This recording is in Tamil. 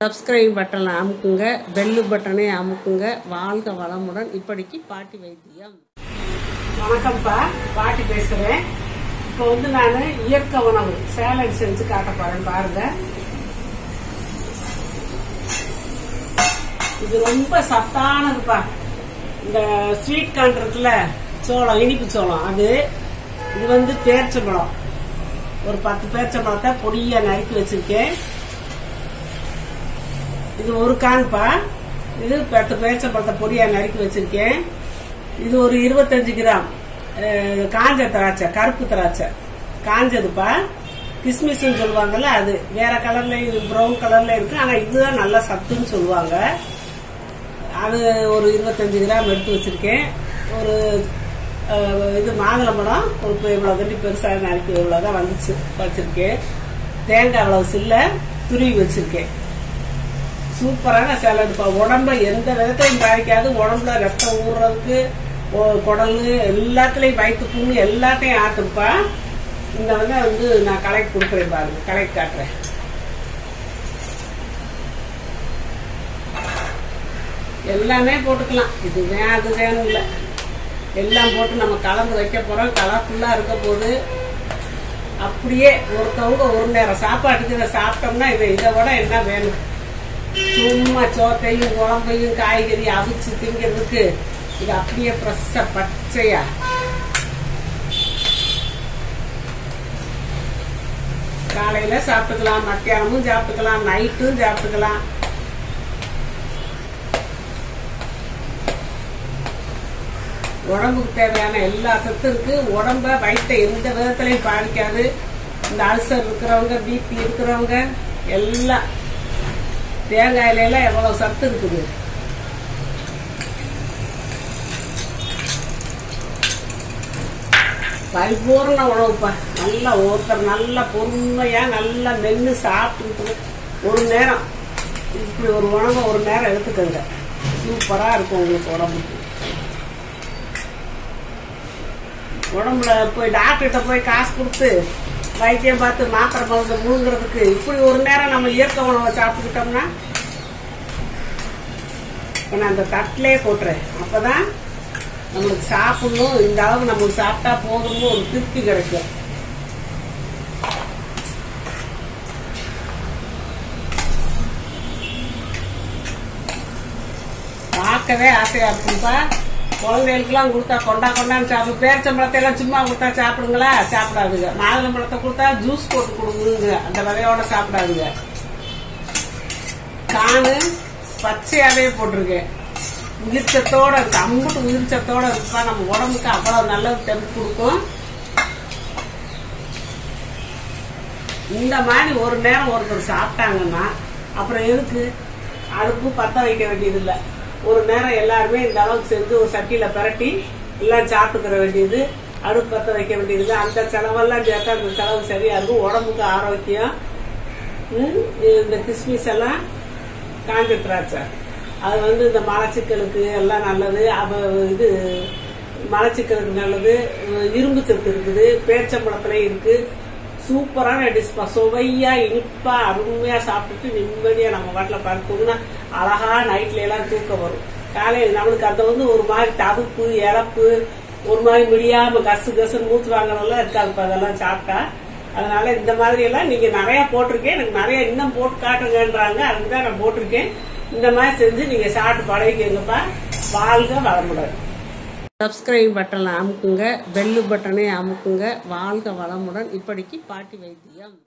சப்ஸ்கிரைப் பட்டனை அமுக்குங்க பெல்லு பட்டனை அமுக்குங்க வாழ்க வளமுடன் இப்படிக்கு பாட்டி வைத்தியம் வணக்கம்ப்பா பாட்டி பேசுறேன் இப்போ வந்து நான் இயற்கை உணவு சேலட் செஞ்சு காட்ட போறேன் பாருங்க இது ரொம்ப சத்தானதுப்பா இந்த ஸ்வீட் கார்ன் இருக்குல்ல சோளம் இனிப்பு சோளம் அது இது வந்து பேரிச்சம்பழம் ஒரு பத்து பேரிச்சம்பழத்தை பொடியா நறுக்கி வச்சிருக்கேன் இது ஒரு கான்பா இது பத்து பேரிச்சம்பழத்தை பொடியா நறுக்கி வச்சிருக்கேன் இது ஒரு இருபத்தஞ்சு கிராம் அஹ், காஞ்ச திராட்சை கருப்பு திராட்சை காஞ்சதுப்பா கிஸ்மிஸ்ன்னு சொல்லுவாங்கல்ல அது வேற கலர்ல இது ப்ரௌன் கலர்ல இருக்கு ஆனா இதுதான் நல்ல சத்துன்னு சொல்லுவாங்க அது ஒரு இருபத்தஞ்சு கிராம் எடுத்து வச்சிருக்கேன் ஒரு அஹ், இது மாதுளம்பழம் ஒரு இப்போ இவ்வளோ தண்டி பெருசாக நறுக்கி இவ்வளோதான் வந்துச்சு வச்சிருக்கேன் தேங்காய் அவ்வளவு சில்ல துருவி வச்சிருக்கேன் சூப்பரான சேலடுப்பா உடம்ப எந்த விதத்தையும் பாதிக்காது உடம்புல ரத்தம் ஊறுறதுக்கு ஒ- குடல் எல்லாத்துலயும் வயிற்று புண்ணு எல்லாத்தையும் ஆட்டுப்பா இந்த வந்து வந்து நான் கலெக்ட் கொடுக்குறேன் பாருங்க கலெக்ட் காட்டுறேன் எல்லாமே போட்டுக்கலாம் இதுதான் அதுதான் இல்லை எல்லாம் போட்டு நம்ம கலந்து வைக்க போறோம் கலர்ஃபுல்லா இருக்க போது அப்படியே ஒருத்தவங்க ஒரு நேரம் சாப்பாட்டுக்கு இதை சாப்பிட்டோம்னா இதை இதை விட என்ன வேணும் சும்மா சோத்தையும் குழம்பையும் காய்கறி அவிச்சு திங்கிறதுக்கு இது அப்படியே ஃப்ரெஷ்ஷா பச்சையா காலையில சாப்பிட்டுக்கலாம் மத்தியானமும் சாப்பிட்டுக்கலாம் நைட்டும் சாப்பிட்டுக்கலாம் உடம்புக்கு தேவையான எல்லா சத்தும் இருக்கு உடம்ப வயிற்றை எந்த விதத்திலையும் பாதிக்காது இந்த அல்சர் இருக்கிறவங்க பிபி இருக்கிறவங்க எல்லாம் தேங்காயில எல்லாம் எவ்வளவு சத்து இருக்குது பரிபூர்ண உணவுப்பா நல்லா ஒருத்தர் நல்லா பொறுமையா நல்லா மென்று சாப்பிட்டு ஒரு நேரம் இப்படி ஒரு உணவை ஒரு நேரம் எடுத்துக்கோங்க சூப்பரா இருக்கும் உங்களுக்கு உடம்புக்கு உடம்புல போய் டாக்டர்கிட்ட போய் காசு கொடுத்து வைத்தியம் பார்த்து மாத்திரை மருந்து முழுங்குறதுக்கு இப்படி ஒரு நேரம் நம்ம இயற்கை உணவை சாப்பிட்டுக்கிட்டோம்னா இப்ப நான் அந்த தட்டிலே போட்டுறேன் அப்பதான் நம்மளுக்கு சாப்பிடணும் இந்த அளவு நமக்கு சாப்பிட்டா போதும்னு ஒரு திருப்தி கிடைக்கும் பார்க்கவே ஆசையா இருக்கும்பா குழந்தைகளுக்குலாம் கொடுத்தா கொண்டா கொண்டான்னு சாப்பிடு பேரிச்சம்பழத்தை எல்லாம் சும்மா கொடுத்தா சாப்பிடுங்களா சாப்பிடாதுங்க மாதுளம்பழத்தை கொடுத்தா ஜூஸ் போட்டு கொடுக்குங்க அந்த வகையோட சாப்பிடாதுங்க காணு பச்சையாவே போட்டிருக்கேன் உயிர்ச்சத்தோட இருக்கு அம்புட்டு உயிர்ச்சத்தோட இருக்குப்பா நம்ம உடம்புக்கு அவ்வளவு நல்லது தெம்பு கொடுக்கும் இந்த மாதிரி ஒரு நேரம் ஒருத்தர் சாப்பிட்டாங்கன்னா அப்புறம் எதுக்கு அடுப்பு பத்த வைக்க வேண்டியது ஒரு நேரம் எல்லாருமே இந்த அளவுக்கு செஞ்சு ஒரு சட்டியில பிரட்டி எல்லாம் சாப்பிட்டுக்கிற வேண்டியது அடுப்பு பத்த வைக்க வேண்டியது அந்த செலவெல்லாம் சேர்த்தா அந்த செலவு சரியா இருக்கும் உடம்புக்கு ஆரோக்கியம் ம், இந்த கிஸ்மிஸ் எல்லாம் காஞ்ச திராட்சை அது வந்து இந்த மலச்சிக்கலுக்கு எல்லாம் நல்லது அப்ப இது மலச்சிக்கலுக்கு நல்லது இரும்பு சத்து இருக்குது பேரிச்சம்பழத்துல இருக்கு சூப்பரான டிஷ்பா சுவையா இனிப்பா அருமையா சாப்பிட்டுட்டு நிம்மதியா நம்ம வீட்டில் படுத்தோம்னா அழகா நைட்ல எல்லாம் தூக்கம் வரும் காலையில் நம்மளுக்கு அந்த வந்து ஒரு மாதிரி தவிப்பு இறப்பு ஒரு மாதிரி முடியாம கசு கசுன்னு மூச்சு வாங்கறதெல்லாம் இருக்காதுப்பா அதெல்லாம் சாப்பிட்டா அதனால இந்த மாதிரி எல்லாம் நீங்க நிறைய போட்டிருக்கேன் எனக்கு நிறைய இன்னும் போட்டு காட்டுங்கன்றாங்க அதுக்கு தான் நான் போட்டிருக்கேன் இந்த மாதிரி செஞ்சு நீங்க சாப்பிட்டு பழகிக்கங்கப்பா வாழ்க வளமுடன் சப்ஸ்கிரைப் பட்டனை அமுக்குங்க பெல்லு பட்டனை அமுக்குங்க வாழ்க வளமுடன் இப்படிக்கு பாட்டி வைத்தியம்